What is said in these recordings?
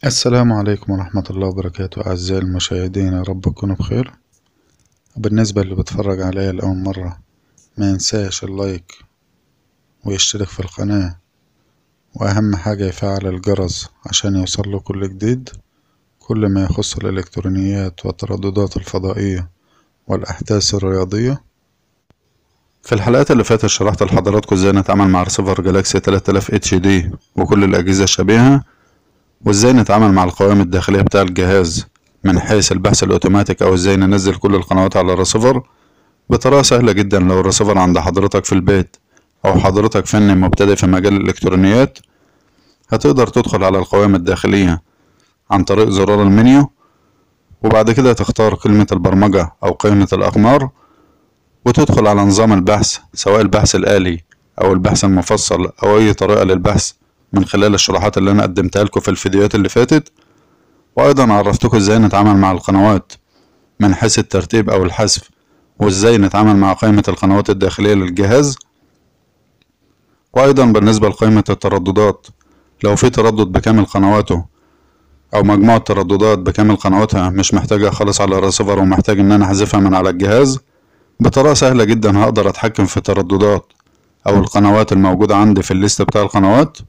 السلام عليكم ورحمة الله وبركاته أعزائي المشاهدين يا رب تكونوا بخير بالنسبة اللي بتفرج عليا لأول مرة ما ينساش اللايك ويشترك في القناة وأهم حاجة يفعل الجرس عشان يوصله كل جديد كل ما يخص الإلكترونيات والترددات الفضائية والأحداث الرياضية في الحلقات اللي فاتت شرحت لحضراتكم ازاي نتعامل مع رسيفر جالاكسي 3000 اتش دي وكل الأجهزة الشبيهة وازاي نتعامل مع القوائم الداخلية بتاع الجهاز من حيث البحث الأوتوماتيك أو ازاي ننزل كل القنوات على الرسيفر بطريقة سهلة جدا لو الرسيفر عند حضرتك في البيت أو حضرتك فني مبتدئ في مجال الإلكترونيات هتقدر تدخل على القوائم الداخلية عن طريق زرار المنيو وبعد كده تختار كلمة البرمجة أو قائمة الأقمار وتدخل على نظام البحث سواء البحث الآلي أو البحث المفصل أو أي طريقة للبحث من خلال الشروحات اللي أنا قدمتها لكم في الفيديوهات اللي فاتت وأيضا عرفتكم ازاي نتعامل مع القنوات من حيث الترتيب أو الحذف وازاي نتعامل مع قائمة القنوات الداخلية للجهاز وأيضا بالنسبة لقائمة الترددات لو في تردد بكامل قنواته أو مجموعة ترددات بكامل قنواتها مش محتاجة خالص على الرسيفر ومحتاج إن أنا أحذفها من على الجهاز بطريقة سهلة جدا هقدر أتحكم في الترددات أو القنوات الموجودة عندي في الليست بتاع القنوات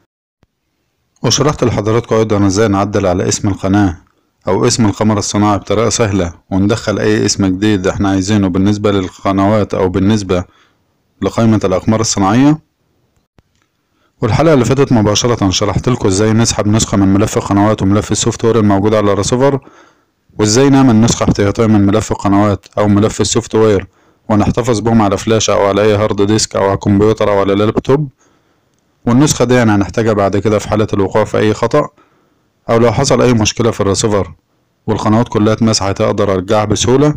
وشرحت لحضراتكم أيضا ازاي نعدل على اسم القناة أو اسم القمر الصناعي بطريقة سهلة وندخل أي اسم جديد احنا عايزينه بالنسبة للقنوات أو بالنسبة لقائمة الأقمار الصناعية والحلقة اللي فاتت مباشرة شرحت لكم ازاي نسحب نسخة من ملف القنوات وملف السوفت وير الموجود على الرسيفر وازاي نعمل نسخة احتياطية من ملف القنوات أو ملف السوفت وير ونحتفظ بهم على فلاشة أو على أي هارد ديسك أو على كمبيوتر أو على لابتوب والنسخة دي أنا هنحتاجها بعد كده في حالة الوقوع في أي خطأ أو لو حصل أي مشكلة في الرسيفر والقنوات كلها اتمسحت أقدر أرجعها بسهولة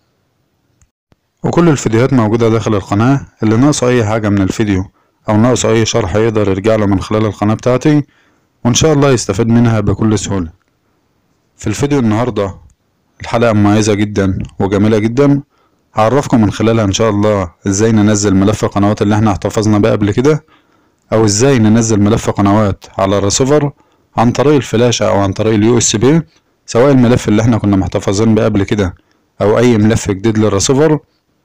وكل الفيديوهات موجودة داخل القناة اللي ناقصه أي حاجة من الفيديو أو ناقصه أي شرح يقدر يرجع له من خلال القناة بتاعتي وإن شاء الله يستفاد منها بكل سهولة في الفيديو النهاردة الحلقة مميزة جدا وجميلة جدا هعرفكم من خلالها إن شاء الله إزاي ننزل ملف القنوات اللي احنا احتفظنا بيه قبل كده او ازاي ننزل ملف قنوات على الرسيفر عن طريق الفلاشة او عن طريق اليو اس بي سواء الملف اللي احنا كنا محتفظين بيه قبل كده او اي ملف جديد للرسيفر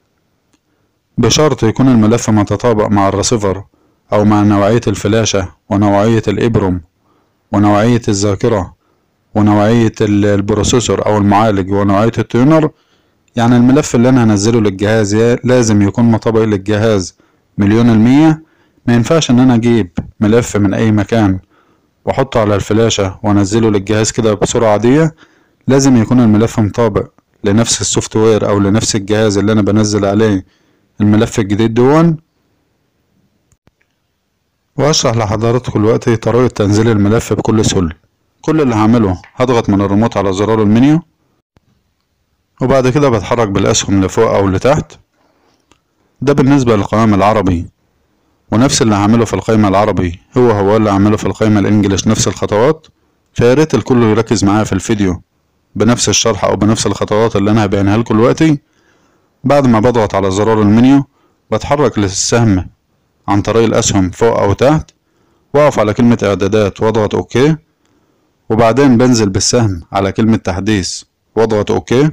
بشرط يكون الملف متطابق مع الرسيفر او مع نوعية الفلاشة ونوعية الابروم ونوعية الذاكرة ونوعية البروسيسور او المعالج ونوعية التيونر يعني الملف اللي انا هنزله للجهاز لازم يكون مطابق للجهاز مليون المية ما ينفعش ان انا اجيب ملف من اي مكان واحطه على الفلاشة وانزله للجهاز كده بسرعة عادية لازم يكون الملف مطابق لنفس السوفت وير او لنفس الجهاز اللي انا بنزل عليه الملف الجديد دون واشرح لحضراتكم دلوقتي طريقة تنزيل الملف بكل سهولة كل اللي هعمله هضغط من الريموت على زرار المنيو وبعد كده بتحرك بالاسهم لفوق او لتحت ده بالنسبة للقوام العربي ونفس اللي هعمله في القائمة العربي هو هو اللي هعمله في القائمة الانجليش نفس الخطوات فياريت الكل يركز معايا في الفيديو بنفس الشرح او بنفس الخطوات اللي انا هبينها لكم دلوقتي بعد ما بضغط على زرار المنيو بتحرك للسهم عن طريق الاسهم فوق او تحت واقف على كلمة اعدادات واضغط اوكي وبعدين بنزل بالسهم على كلمة تحديث واضغط اوكي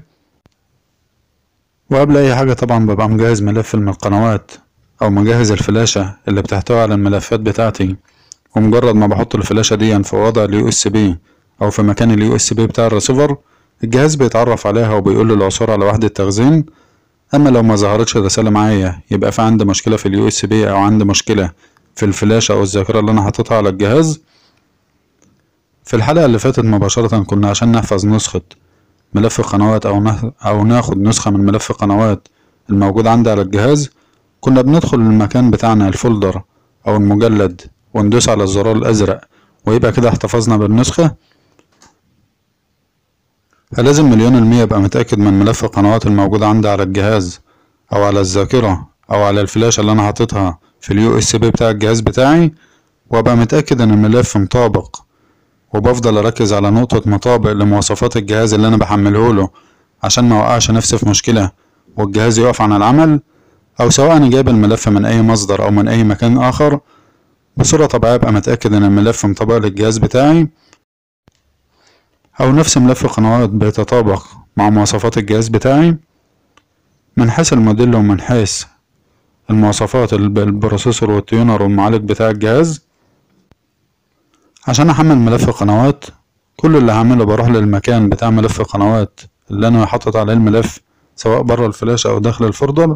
وقبل اي حاجة طبعا ببقى مجهز ملف من القنوات او مجهز الفلاشة اللي بتحتوي على الملفات بتاعتي ومجرد ما بحط الفلاشة دي في وضع اليو اس بي او في مكان اليو اس بي بتاع الرسيفر الجهاز بيتعرف عليها وبيقول لي العثور على وحدة تخزين اما لو ما ظهرتش الرسالة معايا يبقى في عندي مشكلة في اليو اس بي او عندي مشكلة في الفلاشة او الذاكرة اللي انا حاططها على الجهاز في الحلقة اللي فاتت مباشرة كنا عشان نحفظ نسخة ملف القنوات او او ناخد نسخة من ملف القنوات الموجود عندي على الجهاز كنا بندخل المكان بتاعنا الفولدر او المجلد وندوس على الزرار الازرق ويبقى كده احتفظنا بالنسخة فلازم مليون المية ابقى متأكد من ملف القنوات الموجودة عندي على الجهاز او على الذاكرة او على الفلاشة اللي انا حاططها في اليو اس بي بتاع الجهاز بتاعي وابقى متأكد ان الملف مطابق وبفضل اركز على نقطة مطابق لمواصفات الجهاز اللي انا بحمله له عشان ما اوقعش نفسي في مشكلة والجهاز يقف عن العمل أو سواء أنا جايب الملف من أي مصدر أو من أي مكان آخر بصورة طبيعية أبقى متأكد إن الملف مطابق للجهاز بتاعي أو نفس ملف القنوات بيتطابق مع مواصفات الجهاز بتاعي من حيث الموديل ومن حيث المواصفات الب- البروسيسور والتيونر والمعالج بتاع الجهاز عشان أحمل ملف القنوات كل اللي هعمله بروح للمكان بتاع ملف القنوات اللي أنا حاطط عليه الملف سواء بره الفلاش أو داخل الفولدر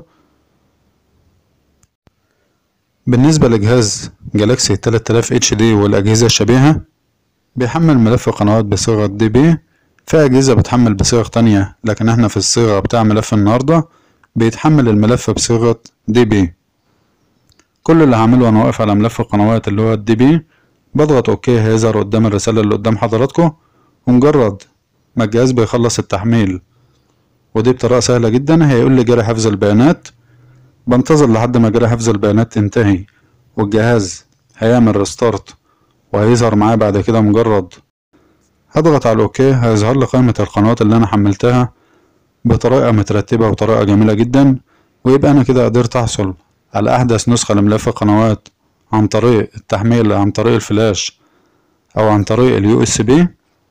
بالنسبة لجهاز جالاكسي 3000 اتش دي والأجهزة الشبيهة بيحمل ملف القنوات بصيغة دي بي في أجهزة بتحمل بصيغ تانية لكن احنا في الصيغة بتاع ملف النهاردة بيتحمل الملف بصيغة دي بي كل اللي هعمله وانا واقف على ملف القنوات اللي هو الدي بي بضغط اوكي هيظهر قدام الرسالة اللي قدام حضراتكم ومجرد ما الجهاز بيخلص التحميل ودي بطريقة سهلة جدا هيقول لي جري حفظ البيانات بنتظر لحد ما جري حفظ البيانات تنتهي والجهاز هيعمل ريستارت وهيظهر معايا بعد كده مجرد هضغط على اوكي هيظهر لي قائمة القنوات اللي انا حملتها بطريقة مترتبة وطريقة جميلة جدا ويبقى انا كده قدرت احصل على احدث نسخة لملف القنوات عن طريق التحميل عن طريق الفلاش او عن طريق اليو اس بي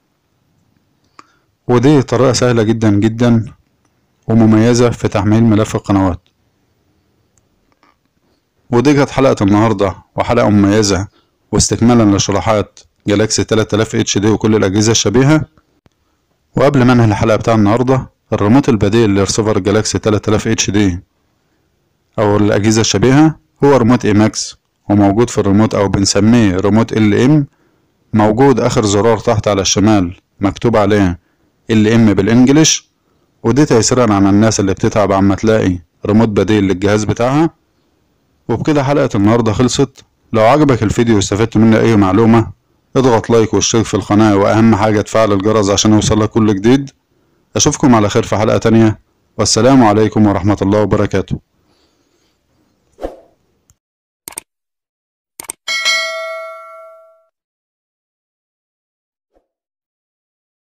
ودي طريقة سهلة جدا جدا ومميزة في تحميل ملف القنوات ودي كانت حلقة النهاردة وحلقة مميزة واستكمالا لشروحات جالاكسي 3000 اتش دي وكل الأجهزة الشبيهة وقبل ما انهي الحلقة بتاع النهاردة الريموت البديل لرسيفر جالاكسي 3000 اتش دي أو الأجهزة الشبيهة هو ريموت ايماكس وموجود في الريموت أو بنسميه ريموت ال ام موجود آخر زرار تحت على الشمال مكتوب عليه ال ام بالانجلش ودي تيسيرا على الناس اللي بتتعب عما تلاقي ريموت بديل للجهاز بتاعها وبكده حلقة النهاردة خلصت لو عجبك الفيديو واستفدت منه أي معلومة اضغط لايك واشترك في القناة وأهم حاجة تفعل الجرس عشان يوصلك كل جديد أشوفكم على خير في حلقة تانية والسلام عليكم ورحمة الله وبركاته